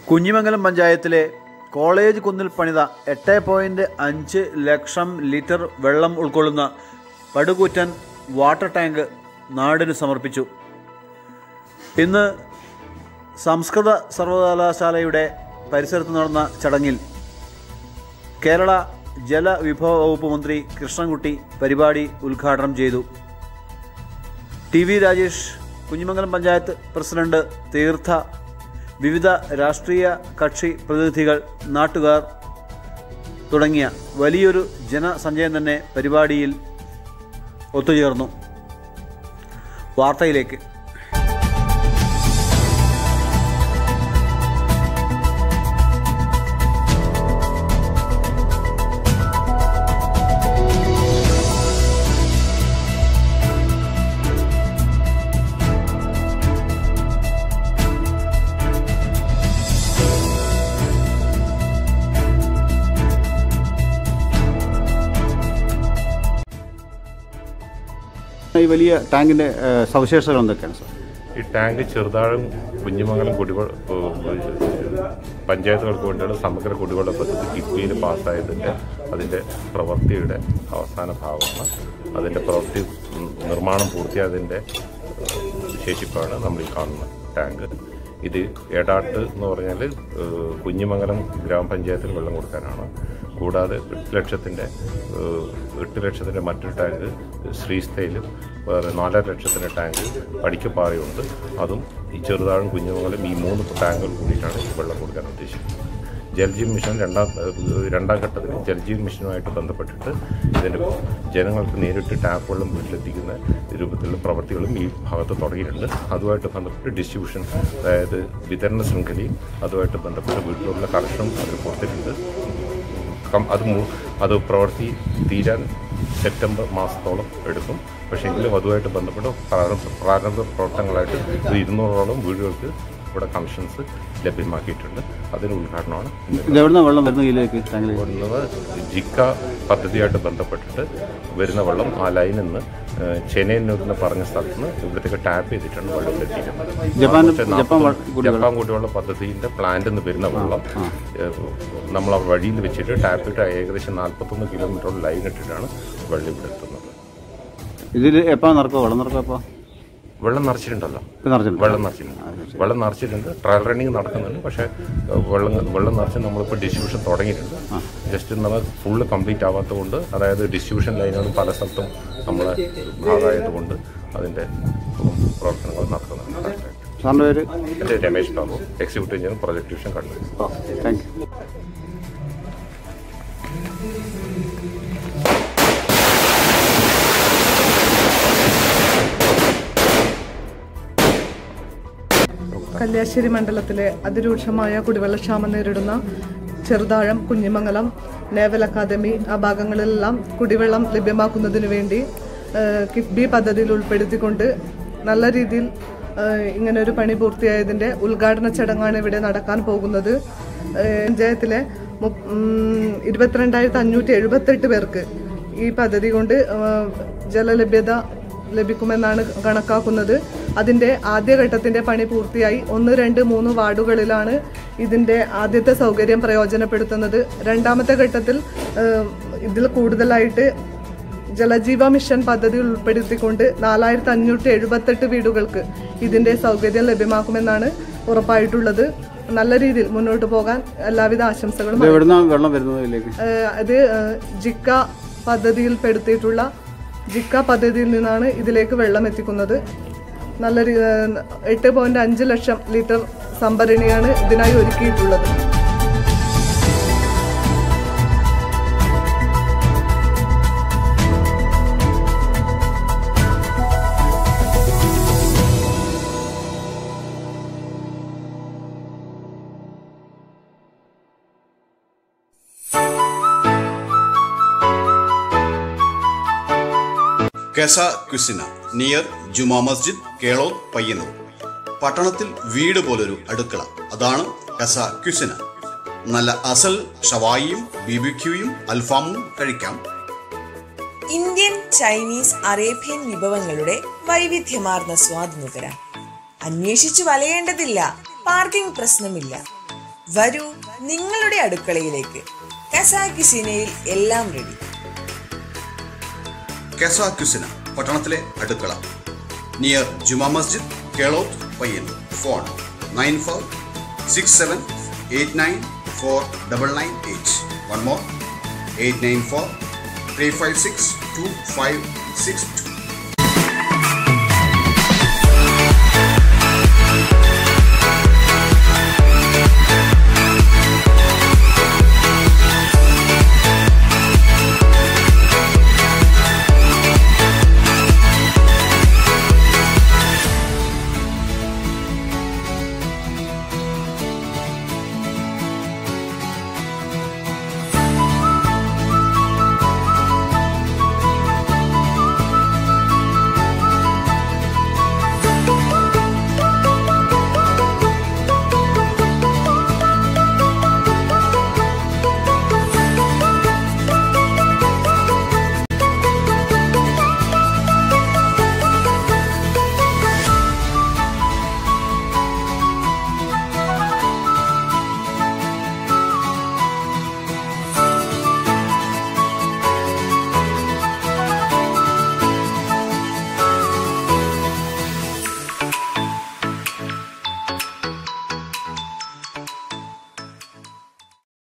കുഞ്ഞിമംഗലം പഞ്ചായത്തിലെ കോളേജ് കുന്നിൽ പണിത എട്ട് പോയിൻറ്റ് അഞ്ച് ലക്ഷം ലിറ്റർ വെള്ളം ഉൾക്കൊള്ളുന്ന പടുകൂറ്റൻ വാട്ടർ ടാങ്ക് നാടിന് സമർപ്പിച്ചു ഇന്ന് സംസ്കൃത സർവകലാശാലയുടെ പരിസരത്ത് നടന്ന ചടങ്ങിൽ കേരള ജലവിഭവ വകുപ്പ് മന്ത്രി കൃഷ്ണൻകുട്ടി പരിപാടി ഉദ്ഘാടനം ചെയ്തു T V Rajesh Kunhimangalam panchayat president Theertha വിവിധ രാഷ്ട്രീയ കക്ഷി പ്രതിനിധികൾ നാട്ടുകാർ തുടങ്ങിയ വലിയൊരു ജനസഞ്ചയം തന്നെ പരിപാടിയിൽ ഒത്തുചേർന്നു വാർത്തയിലേക്ക് ഈ വലിയ ടാങ്കിൻ്റെ സവിശേഷതകൾ എന്തൊക്കെയാണ് സാർ ഈ ടാങ്ക് ചെറുതാഴം കുഞ്ഞിമംഗലം കുടിവെള്ള പഞ്ചായത്തുകൾക്ക് വേണ്ടിയുള്ള സമഗ്ര കുടിവെള്ള പദ്ധതി കിഫ്ബിയിൽ പാസ്സായതിൻ്റെ അതിൻ്റെ പ്രവൃത്തിയുടെ അവസാന ഭാഗമാണ് അതിൻ്റെ പ്രവൃത്തി ഉം, നിർമ്മാണം പൂർത്തിയായതിൻ്റെ ഏഹ്, ശേഷിപ്പാണ് നമ്മൾ ഈ കാണുന്ന ടാങ്ക് ഇത് ഏടാട്ട് എന്ന് പറഞ്ഞാൽ ഏഹ്, കുഞ്ഞിമംഗലം ഗ്രാമപഞ്ചായത്തിൽ വെള്ളം കൊടുക്കാനാണ് കൂടാതെ എട്ട് ലക്ഷത്തിൻ്റെ ഏഹ്, എട്ട് ലക്ഷത്തിൻ്റെ മറ്റൊരു ടാങ്ക് ശ്രീസ്ഥയിലും വേറെ നാലര ലക്ഷത്തിൻ്റെ ടാങ്ക് പടിക്കപ്പാറയുണ്ട് അതും ഈ ചെറുതാഴം കുഞ്ഞുമംഗലം ഈ മൂന്ന് ടാങ്കുകൾ കൂടിയിട്ടാണ് ഈ വെള്ളം കൊടുക്കാൻ ഉദ്ദേശിക്കുന്നത് ജൽജീവൻ മിഷൻ രണ്ടാം ഏഹ്, രണ്ടാം ഘട്ടത്തിൽ ജൽജീവൻ മിഷനുമായിട്ട് ബന്ധപ്പെട്ടിട്ട് ഇതിൻ്റെ ജനങ്ങൾക്ക് നേരിട്ട് ടാപ്പ് വെള്ളം വീട്ടിലെത്തിക്കുന്ന രൂപത്തിലുള്ള പ്രവർത്തികളും ഈ ഭാഗത്ത് തുടങ്ങിയിട്ടുണ്ട് അതുമായിട്ട് ബന്ധപ്പെട്ട് ഡിസ്ട്രിബ്യൂഷൻ അതായത് വിതരണ ശൃംഖലയും അതുമായിട്ട് ബന്ധപ്പെട്ട് വീട്ടിലുള്ള കണക്ഷനും അതിൽ കൊടുത്തിട്ടുണ്ട് കം- അത് മു- അത് പ്രവൃത്തി തീരാൻ സെപ്റ്റംബർ മാസത്തോളം എടുക്കും പക്ഷേ എങ്കിലും അതുമായിട്ട് ബന്ധപ്പെട്ട് പ്രാരംഭ പ്രാരംഭ പ്രവർത്തനങ്ങളായിട്ട് ഒരു ഇരുന്നൂറോളം വീടുകൾക്ക് ഇവിടെ കണക്ഷൻസ് ലഭ്യമാക്കിയിട്ടുണ്ട് അതിന് ഉദ്ഘാടനമാണ് ഇന്ന് ഇത് എവിടുന്ന വെള്ളം വരുന്നു ഇതിലേക്ക് ടാങ്കിലേക്ക് ഉള്ളത് ജിക്ക പദ്ധതിയായിട്ട് ബന്ധപ്പെട്ടിട്ട് വരുന്ന വെള്ളം ആ ലൈനിൽ നിന്ന് ഏഹ്, ചെന്നൈയിൽ നിന്ന് പറഞ്ഞ സ്ഥലത്ത് നിന്ന് ഇവിടത്തേക്ക് ടാപ്പ് ചെയ്തിട്ടാണ് വെള്ളം എത്തിക്കുന്നത് ജപ്പാൻ- Almost ജപ്പാൻ വ- 40 ജപ്പാൻ കുടിവെള്ള പദ്ധതിന്റെ പ്ലാന്റിൽ നിന്ന് വരുന്ന വെള്ളം ഏഹ്, നമ്മൾ ആ വഴിയിൽ വെച്ചിട്ട് ടാപ്പ് ഇട്ട് ഏകദേശം നാൽപ്പത്തൊന്ന് കിലോമീറ്ററോളം ലൈൻ ഇട്ടിട്ടാണ് വെള്ളം ഇവിടെ എത്തുന്നത് ഇതിൽ എപ്പോൾ നിറക്കോ വെള്ളം നിറക്കോ എപ്പോൾ വെള്ളം നിറച്ചിട്ടുണ്ടല്ലോ ഇപ്പം നിറച്ചിട്ടുണ്ട് വെള്ളം നിറച്ചിട്ടുണ്ട് വെള്ളം നിറച്ചിട്ടുണ്ട് ട്രയൽ റണ്ണിങ് നടക്കുന്നുണ്ട് പക്ഷേ ഏഹ്, വെള്ളം വെള്ളം നിറച്ച് നമ്മളിപ്പോൾ ഡിസ്ട്രിബ്യൂഷൻ തുടങ്ങിയിട്ടുണ്ട് ജസ്റ്റ് നമ്മൾ ഫുള്ള് കംപ്ലീറ്റ് ആവാത്തതുകൊണ്ട് അതായത് ഡിസ്ട്രിബ്യൂഷൻ ലൈനുകൾ പല സ്ഥലത്തും നമ്മളെ ഭാഗമായതുകൊണ്ട് അതിൻ്റെ പ്രവർത്തനങ്ങൾ നടക്കുന്നുണ്ട് കറക്റ്റായിട്ട്. സാറിൻ്റെ പേര് എൻ്റെ Ramesh Babu executive engineer project division Kannur okay thank you Kalliasseri മണ്ഡലത്തിലെ അതിരൂക്ഷമായ കുടിവെള്ളക്ഷാമം നേരിടുന്ന ചെറുതാഴം കുഞ്ഞിമംഗലം നേവൽ അക്കാദമി ആ ഭാഗങ്ങളിലെല്ലാം കുടിവെള്ളം ലഭ്യമാക്കുന്നതിന് വേണ്ടി ഏഹ്, കിഫ്ബി പദ്ധതിയിൽ ഉൾപ്പെടുത്തിക്കൊണ്ട് നല്ല രീതിയിൽ ഏഹ്, ഇങ്ങനെ ഒരു പണി പൂർത്തിയായതിന്റെ ഉദ്ഘാടന ചടങ്ങാണ് ഇവിടെ നടക്കാൻ പോകുന്നത് ഏഹ്, പഞ്ചായത്തിലെ മുപ്പ- ഉം, ഇരുപത്തിരണ്ടായിരത്തി അഞ്ഞൂറ്റി എഴുപത്തെട്ട് പേർക്ക് ഈ പദ്ധതി കൊണ്ട് ഏഹ്, ജലലഭ്യത ലഭിക്കുമെന്നാണ് കണക്കാക്കുന്നത് അതിന്റെ ആദ്യഘട്ടത്തിന്റെ പണി പൂർത്തിയായി ഒന്ന് രണ്ട് മൂന്ന് വാർഡുകളിലാണ് ഇതിന്റെ ആദ്യത്തെ സൗകര്യം പ്രയോജനപ്പെടുത്തുന്നത് രണ്ടാമത്തെ ഘട്ടത്തിൽ ഏഹ്, ഇതിൽ കൂടുതലായിട്ട് ജലജീവ മിഷൻ പദ്ധതി ഉൾപ്പെടുത്തിക്കൊണ്ട് നാലായിരത്തി അഞ്ഞൂറ്റി എഴുപത്തെട്ട് വീടുകൾക്ക് ഇതിന്റെ സൗകര്യം ലഭ്യമാക്കുമെന്നാണ് ഉറപ്പായിട്ടുള്ളത് നല്ല രീതിയിൽ മുന്നോട്ട് പോകാൻ എല്ലാവിധ ആശംസകളും ഇത് എവിടുന്ന വെള്ളം വരുന്നത് ഇതിലേക്ക് ഏഹ് അത് ഏഹ് ജിക്ക പദ്ധതിയിൽപ്പെടുത്തിയിട്ടുള്ള ജിക്ക പദ്ധതിയിൽ നിന്നാണ് ഇതിലേക്ക് വെള്ളം എത്തിക്കുന്നത് നല്ല രീ- ഏഹ് എട്ട് പോയിന്റ് അഞ്ച് ലക്ഷം ലിറ്റർ സംഭരണിയാണ് ഇതിനായി ഒരുക്കിയിട്ടുള്ളത് Casa Cucina near Juma Masjid Keloth Payyannur പട്ടണത്തിൽ വീട് പോലൊരു അടുക്കള അതാണ് കസ ക്വിസിന നല്ല അസൽ ഷവായിയും ബിബിക്യൂയും അൽഫാമും കഴിക്കാം ഇന്ത്യൻ ചൈനീസ് അറേബ്യൻ വിഭവങ്ങളുടെ വൈവിധ്യമാർന്ന സ്വാദ് നുകരാം അന്വേഷിച്ചു വലയേണ്ടതില്ല പാർക്കിംഗ് പ്രശ്നമില്ല വരൂ നിങ്ങളുടെ അടുക്കളയിലേക്ക് കസാക്കിസിനയിൽ എല്ലാം റെഡി കെസ ക്യുസിന പട്ടണത്തിലെ അടുക്കള near Juma Masjid Keloth Payyannur phone nine four six seven eight nine four double nine eight one more eight nine four three five six two five six